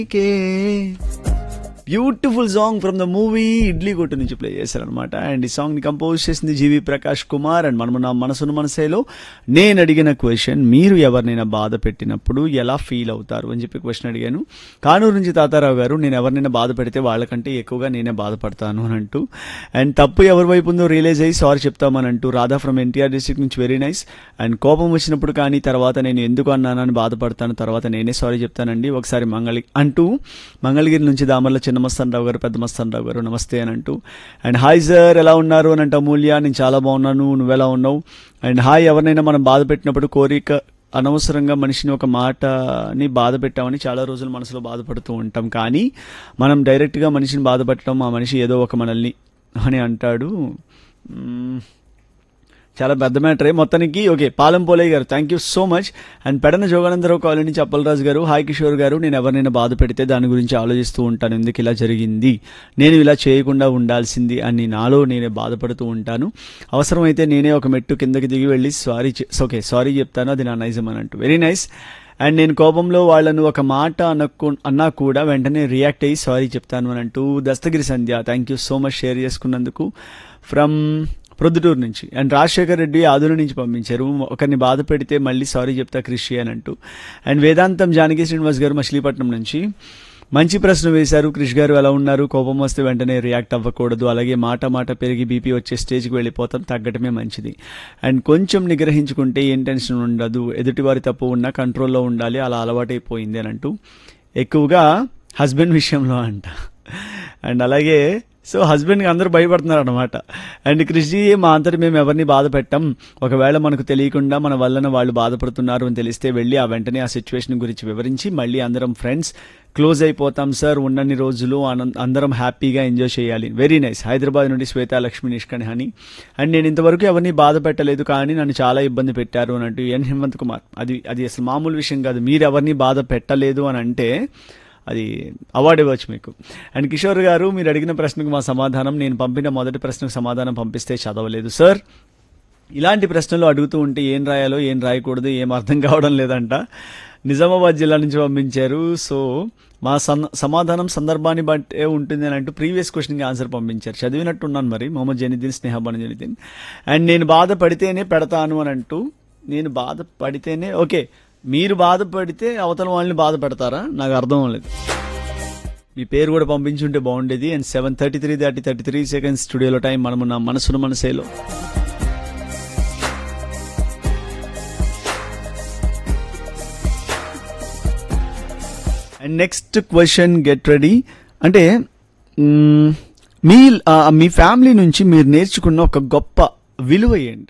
Beautiful song from the movie Idli Kottu నుంచి play చేశారనమాట and ఈ సాంగ్ ని కంపోజ్ చేసింది జీవి ప్రకాష్ కుమార్ అండ్ మనము నా మనసును మనసేలో నేను అడిగిన క్వశ్చన్ మీరు ఎవరినైనా బాధ పెట్టినప్పుడు ఎలా ఫీల్ అవుతారు అని చెప్పి క్వశ్చన్ అడిగాను కానూరు నుంచి తాతారావు గారు నేను ఎవరినైనా బాధ పెడితే వాళ్ళకంటే ఎక్కువగా నేనే బాధపడతాను అని అంటూ అండ్ తప్పు ఎవరి వైపు ఉందో రియలైజ్ అయ్యి సారీ చెప్తామని అంటూ రాధా ఫ్రమ్ ఎన్టీఆర్ డిస్ట్రిక్ట్ నుంచి వెరీ నైస్ అండ్ కోపం వచ్చినప్పుడు కానీ తర్వాత నేను ఎందుకు అన్నానని బాధపడతాను తర్వాత నేనే సారీ చెప్తానండి ఒకసారి మంగళి అంటూ మంగళగిరి నుంచి దామర్ల చిన్న మస్తాన్ రావు గారు పెద్ద మస్తాన్ రావు గారు నమస్తే అని అంటూ అండ్ హాయ్ సార్ ఎలా ఉన్నారు అని అంటే అమూల్య నేను చాలా బాగున్నాను నువ్వెలా ఉన్నావు అండ్ హాయ్ ఎవరినైనా మనం బాధ పెట్టినప్పుడు కోరిక అనవసరంగా మనిషిని ఒక మాటని బాధ పెట్టామని చాలా రోజులు మనసులో బాధపడుతూ ఉంటాం కానీ మనం డైరెక్ట్గా మనిషిని బాధ పెట్టడం ఆ మనిషి ఏదో ఒక మనల్ని అని అంటాడు మ్మ్. చాలా పెద్ద మ్యాటరే మొత్తానికి okay Palem Polayya garu thank you so much and Pedana Joganandarao colony నుంచి అప్పలరాజు గారు హాయ్ కిషోర్ గారు నేను ఎవరినైనా బాధ పెడితే దాని గురించి ఆలోచిస్తూ ఉంటాను ఎందుకు ఇలా జరిగింది నేను ఇలా చేయకుండా ఉండాల్సింది అని నాలో నేనే బాధపడుతూ ఉంటాను అవసరమైతే నేనే ఒక మెట్టు కిందకి దిగి వెళ్ళి సారీ ఓకే సారీ చెప్తాను అది నా నైజం అని అంటూ వెరీ నైస్ అండ్ నేను కోపంలో వాళ్ళను ఒక మాట అనకు అన్నా కూడా వెంటనే రియాక్ట్ అయ్యి సారీ చెప్తాను అని అంటూ Dastagiri Sandhya thank you so much share చేసుకున్నందుకు ఫ్రమ్ ప్రొద్దుటూరు నుంచి అండ్ రాజశేఖర్ రెడ్డి ఆదుల నుంచి పంపించారు ఒకరిని బాధ పెడితే మళ్ళీ సారీ చెప్తా కృషి అని అంటూ అండ్ వేదాంతం జానకి శ్రీనివాస్ గారు మచిలీపట్నం నుంచి మంచి ప్రశ్న వేశారు క్రిష్ గారు ఎలా ఉన్నారు కోపం వస్తే వెంటనే రియాక్ట్ అవ్వకూడదు అలాగే మాట మాట పెరిగి బీపీ వచ్చే స్టేజ్కి వెళ్ళిపోతాం తగ్గటమే మంచిది అండ్ కొంచెం నిగ్రహించుకుంటే ఏం టెన్షన్ ఉండదు ఎదుటివారి తప్పు ఉన్నా కంట్రోల్లో ఉండాలి అలా అలవాటైపోయింది అని అంటూ ఎక్కువగా హస్బెండ్ విషయంలో అంట అండ్ అలాగే సో హస్బెండ్కి అందరూ భయపడుతున్నారు అనమాట అండ్ కృష్ణజీ మా అంతటి మేము ఎవరిని బాధ పెట్టాం ఒకవేళ మనకు తెలియకుండా మన వలన వాళ్ళు బాధపడుతున్నారు అని తెలిస్తే వెళ్ళి ఆ వెంటనే ఆ సిచ్యువేషన్ గురించి వివరించి మళ్ళీ అందరం ఫ్రెండ్స్ క్లోజ్ అయిపోతాం సార్ ఉన్నన్ని రోజులు ఆనంద అందరం హ్యాపీగా ఎంజాయ్ చేయాలి వెరీ నైస్ హైదరాబాద్ నుండి శ్వేత లక్ష్మి నిష్కణి అని అండ్ నేను ఇంతవరకు ఎవరిని బాధ పెట్టలేదు కానీ నన్ను చాలా ఇబ్బంది పెట్టారు అని అంటూ ఎన్ హిమంత్ కుమార్ అది అది అసలు మామూలు విషయం కాదు మీరు ఎవరిని బాధ పెట్టలేదు అని అంటే అది అవార్డు ఇవ్వచ్చు మీకు అండ్ కిషోర్ గారు మీరు అడిగిన ప్రశ్నకు మా సమాధానం నేను పంపిన మొదటి ప్రశ్నకు సమాధానం పంపిస్తే చదవలేదు సార్ ఇలాంటి ప్రశ్నలు అడుగుతూ ఉంటే ఏం రాయాలో ఏం రాయకూడదు ఏం అర్థం కావడం లేదంట నిజామాబాద్ జిల్లా నుంచి పంపించారు సో మా సన్ సమాధానం సందర్భాన్ని బట్టే ఉంటుంది అని అంటూ ప్రీవియస్ క్వశ్చన్కి ఆన్సర్ పంపించారు చదివినట్టున్నాను మరి మొహమ్మద్ జనిద్దీన్ స్నేహబాన్ జనిద్దీన్ అండ్ నేను బాధపడితేనే పెడతాను అని అంటూ నేను బాధపడితేనే ఓకే మీరు బాధపడితే అవతల వాళ్ళని బాధ పెడతారా నాకు అర్థం లేదు మీ పేరు కూడా పంపించుంటే బాగుండేది and seven thirty three thirty thirty three seconds స్టూడియోలో టైం మనము నా మనసును మనసేలో and next question get ready అంటే మ్మ్, మీ ఆ, మీ ఫ్యామిలీ నుంచి మీరు నేర్చుకున్న ఒక గొప్ప విలువ ఏంటి